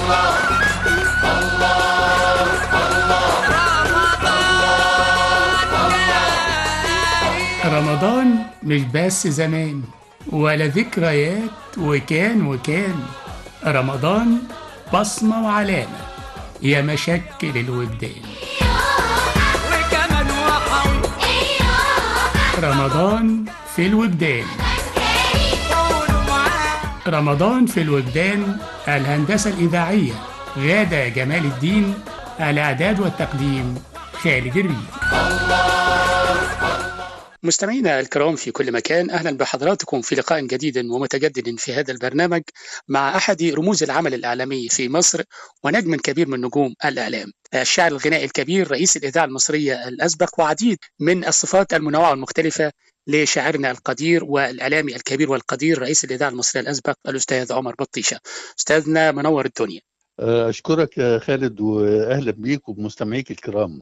رمضان مش بس زمان ولا ذكريات وكان وكان رمضان بصمة وعلامة يا مشكل الوجدان وكمان وحوي رمضان في الوجدان قولوا معاه رمضان في الوجدان الهندسة الإذاعية غادة جمال الدين الإعداد والتقديم خالد الريف مستمعينا الكرام في كل مكان أهلا بحضراتكم في لقاء جديد ومتجدد في هذا البرنامج مع أحد رموز العمل الإعلامي في مصر ونجم كبير من نجوم الإعلام الشاعر الغنائي الكبير رئيس الإذاعة المصرية الأسبق وعديد من الصفات المنوعة والمختلفة لشاعرنا القدير والإعلامي الكبير والقدير رئيس الإذاعة المصرية الأسبق الأستاذ عمر بطيشة أستاذنا منور الدنيا أشكرك يا خالد وأهلا بيك وبمستمعيك الكرام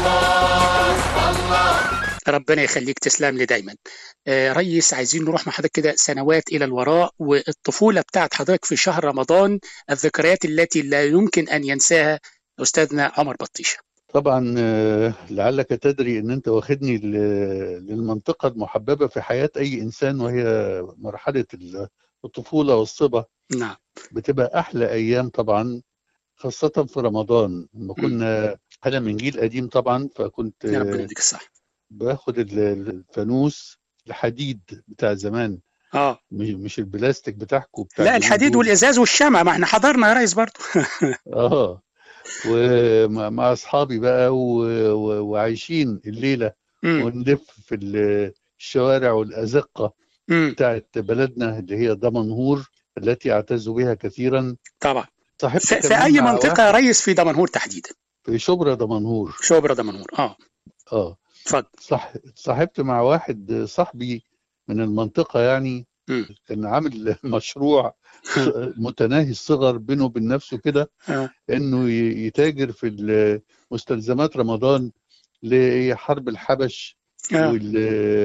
ربنا يخليك تسلم لي دايما آه، ريس عايزين نروح مع حضرتك كده سنوات إلى الوراء والطفولة بتاعت حضرتك في شهر رمضان الذكريات التي لا يمكن أن ينساها أستاذنا عمر بطيشة طبعا آه، لعلك تدري ان انت واخدني ل- للمنطقة المحببة في حياة اي انسان وهي مرحلة ال- الطفولة والصبا نعم بتبقى احلى ايام طبعا خاصة في رمضان لما كنا انا من جيل قديم طبعا فكنت يا ربنا آه، يديك الصحة باخد ال- الفانوس الحديد بتاع زمان اه مش مش البلاستيك بتاعكم بتاع لا اليومين الحديد دول. والإزاز والشمع ما احنا حضرنا يا ريس برضه اه ومع مع اصحابي بقى و... و... وعايشين الليله مم، ونلف في ال- الشوارع والازقه مم، بتاعت بلدنا اللي هي دمنهور التي اعتز بها كثيرا طبعا صاحبت في, في كمان أي مع منطقة يا واحد ريس في دمنهور تحديدا في شبرا دمنهور شبرا دمنهور اه اه اتفضل صح صاحبت مع واحد صاحبي من المنطقه يعني مم. كان عامل مشروع متناهي الصغر بينه وبين نفسه كده آه. انه ي- يتاجر في ال- مستلزمات رمضان لحرب الحبش آه. وال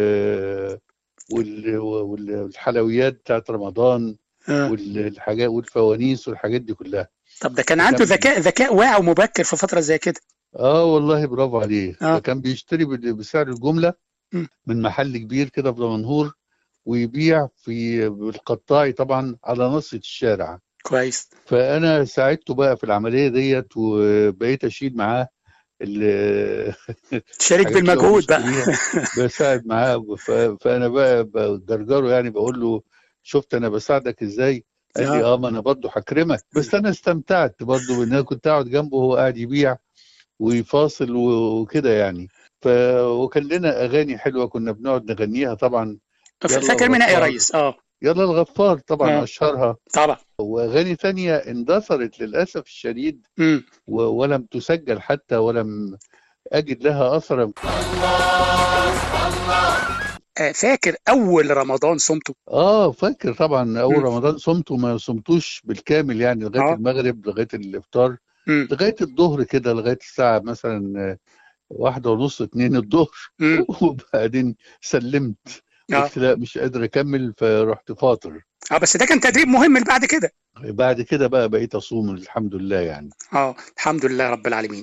وال وال- والحلويات بتاعت رمضان آه. والحاجات والفوانيس والحاجات دي كلها طب ده كان عنده كان- ذكاء ذكاء واعي ومبكر في فترة زي كده اه والله برافو عليه آه. فكان بيشتري بال- بسعر الجمله مم. من محل كبير كده في دمنهور ويبيع في بالقطاعي طبعا على نصة الشارع كويس فانا ساعدته بقى في العمليه ديت وبقيت اشيل معاه ال- شارك الحاجات اللي هو بالمجهود بقى بيشتريها، بساعد معاه ف- فانا بقى بجرجره يعني بقول له شفت انا بساعدك ازاي قال لي آه. اه ما انا برضه هكرمك بس انا استمتعت برضه بان انا كنت اقعد جنبه وهو قاعد يبيع ويفاصل و- وكده يعني ف وكان لنا اغاني حلوه كنا بنقعد نغنيها طبعا يلا فاكر منها ايه يا غفار. ريس اه يلا الغفار طبعا آه. اشهرها طبعا واغاني تانية اندثرت للاسف الشديد امم و- ولم تسجل حتى ولم اجد لها اثرا آه، فاكر اول رمضان صمته اه فاكر طبعا اول مم. رمضان صمته ما صمتوش بالكامل يعني لغايه آه. المغرب لغايه الافطار امم لغايه الظهر كده لغايه الساعه مثلا آه، واحده ونص اتنين الظهر امم وبعدين سلمت اه قلت لا مش قادر اكمل فرحت فاطر اه بس ده كان تدريب مهم اللي بعد كده بعد كده بقى بقيت اصوم الحمد لله يعني اه الحمد لله رب العالمين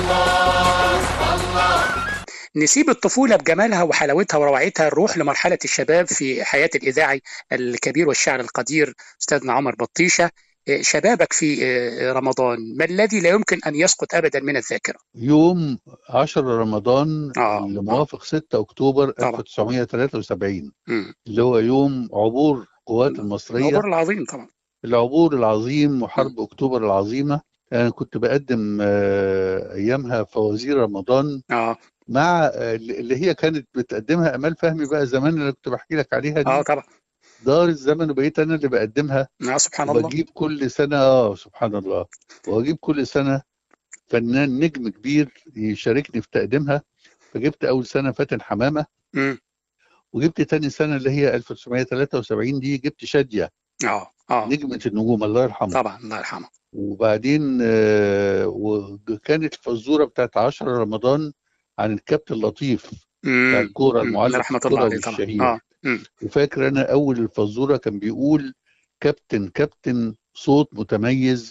نسيب الطفولة بجمالها وحلاوتها وروعتها نروح لمرحلة الشباب في حياة الإذاعي الكبير والشاعر القدير أستاذنا عمر بطيشة آه، شبابك في آه، رمضان ما الذي لا يمكن أن يسقط أبدا من الذاكرة يوم 10 رمضان آه. اللي موافق 6 اكتوبر طبعا. 1973 مم. اللي هو يوم عبور القوات المصريه العبور العظيم طبعا العبور العظيم وحرب اكتوبر العظيمه انا كنت بقدم آه، ايامها فوازير رمضان اه مع آه، اللي هي كانت بتقدمها امال فهمي بقى زمان اللي كنت بحكي لك عليها اه دي طبعا دار الزمن وبقيت انا اللي بقدمها آه سبحان الله وبجيب كل سنه اه سبحان الله واجيب كل سنه فنان نجم كبير يشاركني في تقديمها فجبت اول سنه فاتن حمامه مم. وجبت تاني سنه اللي هي 1973 دي جبت شاديه اه اه نجمه النجوم الله يرحمها طبعا الله يرحمه وبعدين آه، وكانت الفزوره بتاعت 10 رمضان عن الكابتن لطيف بتاع مم. الكوره مم. المعلق رحمة الله الكروي عليه طبعا الشهير اه مم. وفاكر انا اول الفزوره كان بيقول كابتن كابتن صوت متميز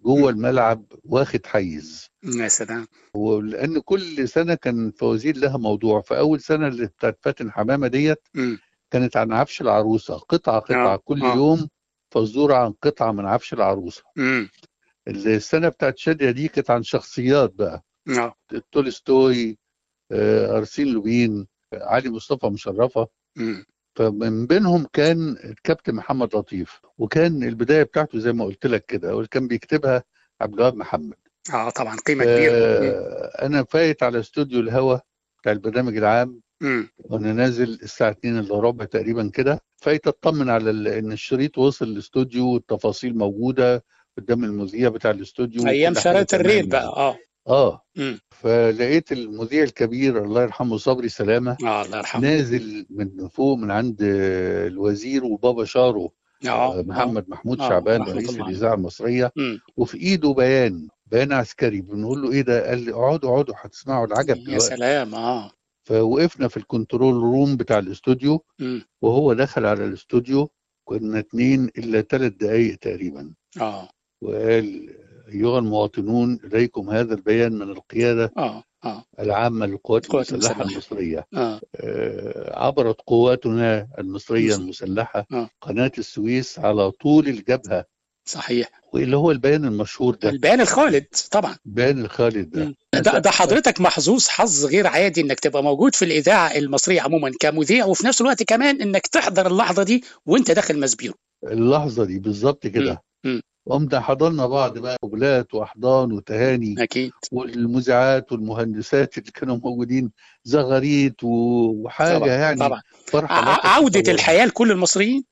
جوه الملعب واخد حيز يا سلام ولان كل سنه كان فوازير لها موضوع فاول سنه اللي بتاعت فاتن حمامه ديت مم. كانت عن عفش العروسه قطعه قطعه آه، كل آه. يوم فزوره عن قطعه من عفش العروسه مم. السنه بتاعت شاديه دي كانت عن شخصيات بقى اه تولستوي آه، ارسين لوبين آه، علي مصطفى مشرفه مم. فمن بينهم كان الكابتن محمد لطيف وكان البدايه بتاعته زي ما قلت لك كده هو كان بيكتبها عبد الوهاب محمد اه طبعا قيمه كبيره مم. آه، انا فايت على استوديو الهوا بتاع البرنامج العام مم. وانا نازل الساعه 2 الا ربع تقريبا كده فايت اطمن على ال- ان الشريط وصل الاستوديو والتفاصيل موجوده قدام المذيع بتاع الاستوديو ايام وكل حاجة شرايط تمام الريل يعني. بقى اه اه مم. فلقيت المذيع الكبير الله يرحمه صبري سلامه اه الله يرحمه نازل من فوق من عند آه، الوزير وبابا شارو اه آه، آه. محمد محمود آه، شعبان رحمة رئيس الله عليه. الاذاعه المصريه مم. وفي ايده بيان بيان عسكري بنقول له ايه ده قال لي اقعدوا اقعدوا هتسمعوا العجب يا دلوقتي سلام اه فوقفنا في الكنترول روم بتاع الاستوديو مم. وهو دخل على الاستوديو كنا اتنين الا ثلاث دقايق تقريبا اه وقال ايها المواطنون اليكم هذا البيان من القياده اه اه العامه للقوات القوات المسلحه المسلحة. المصريه اه آه، عبرت قواتنا المصريه مس- المسلحه آه. قناه السويس على طول الجبهه صحيح واللي هو البيان المشهور ده البيان الخالد طبعا بيان الخالد ده مم. ده, ده حضرتك محظوظ حظ غير عادي انك تبقى موجود في الاذاعه المصريه عموما كمذيع وفي نفس الوقت كمان انك تحضر اللحظه دي وانت داخل مسبيرو اللحظه دي بالظبط كده مم. قمنا حضرنا بعض بقى قبلات واحضان وتهاني اكيد والمذيعات والمهندسات اللي كانوا موجودين زغاريت و- وحاجه طبعا يعني طبعا فرحه لا ع- عوده تتصور. الحياه لكل المصريين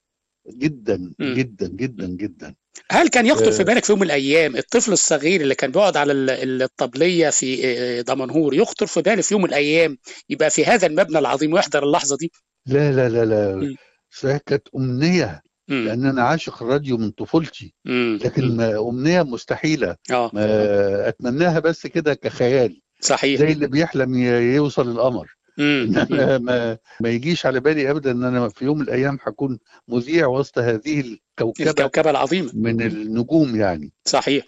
جدا مم. جدا جدا جدا هل كان يخطر في آه. بالك في يوم من الايام الطفل الصغير اللي كان بيقعد على ال- الطبليه في آه، دمنهور يخطر في باله في يوم من الايام يبقى في هذا المبنى العظيم ويحضر اللحظه دي لا لا لا لا مم. صحيح كانت امنيه مم. لان انا عاشق الراديو من طفولتي مم. لكن ما امنيه مستحيله اه ما اتمناها بس كده كخيال صحيح زي اللي بيحلم ي- يوصل القمر مم. انما ما, ما يجيش على بالي ابدا ان انا في يوم من الايام هكون مذيع وسط هذه الكوكبه الكوكبه العظيمه من النجوم يعني صحيح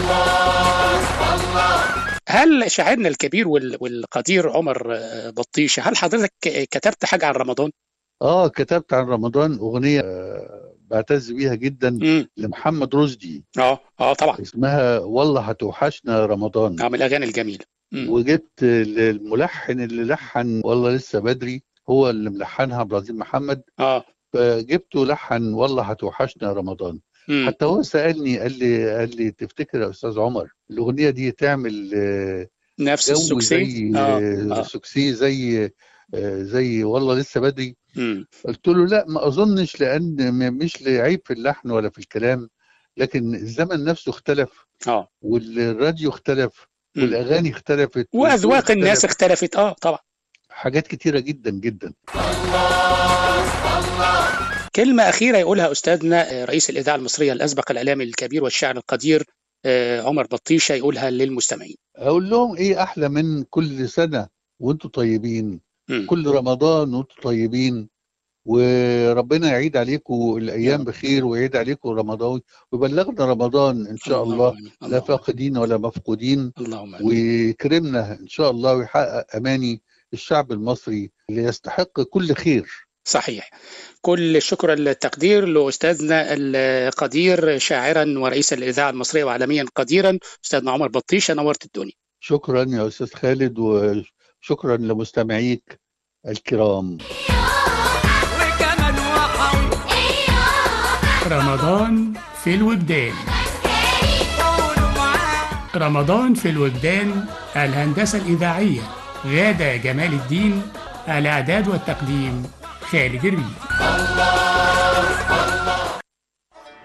هل شاعرنا الكبير وال- والقدير عمر آه، بطيشة هل حضرتك ك- كتبت حاجة عن رمضان؟ اه كتبت عن رمضان اغنيه آه، بعتز بيها جدا امم لمحمد رشدي اه اه طبعا اسمها والله هتوحشنا رمضان آه، من الأغاني الجميلة مم. وجبت الملحن اللي لحن والله لسه بدري هو اللي ملحنها عبد العزيز محمد اه فجبته لحن والله هتوحشنا رمضان مم. حتى هو سالني قال لي قال لي تفتكر يا استاذ عمر الاغنيه دي تعمل آه، نفس جو السوكسي زي اه آه، اه سوكسي زي آه، زي والله لسه بدري مم. قلت له لا ما اظنش لان م- مش لعيب في اللحن ولا في الكلام لكن الزمن نفسه اختلف اه والراديو اختلف مم. والاغاني اختلفت وأذواق والذوق الناس اختلف. اختلفت اه طبعا حاجات كتيره جدا جدا كلمة أخيرة يقولها أستاذنا آه، رئيس الإذاعة المصرية الأسبق الإعلامي الكبير والشاعر القدير آه، عمر بطيشة يقولها للمستمعين اقول لهم ايه احلى من كل سنه وانتم طيبين مم. كل رمضان وانتم طيبين وربنا يعيد عليكم يا الايام رب. بخير ويعيد عليكم رمضان ويبلغنا رمضان ان شاء اللهم الله آمين. لا اللهم فاقدين ولا مفقودين اللهم آمين. ويكرمنا ان شاء الله ويحقق اماني الشعب المصري اللي يستحق كل خير صحيح كل الشكر والتقدير لأستاذنا القدير شاعرا ورئيسا للإذاعة المصرية وعالميا قديرا أستاذنا عمر بطيشة نورت الدنيا شكرا يا استاذ خالد وشكرا لمستمعيك الكرام وكمان وحول رمضان في الوجدان قولوا معاه رمضان في الوجدان الهندسة الإذاعية غادة جمال الدين الإعداد والتقديم خالد الريف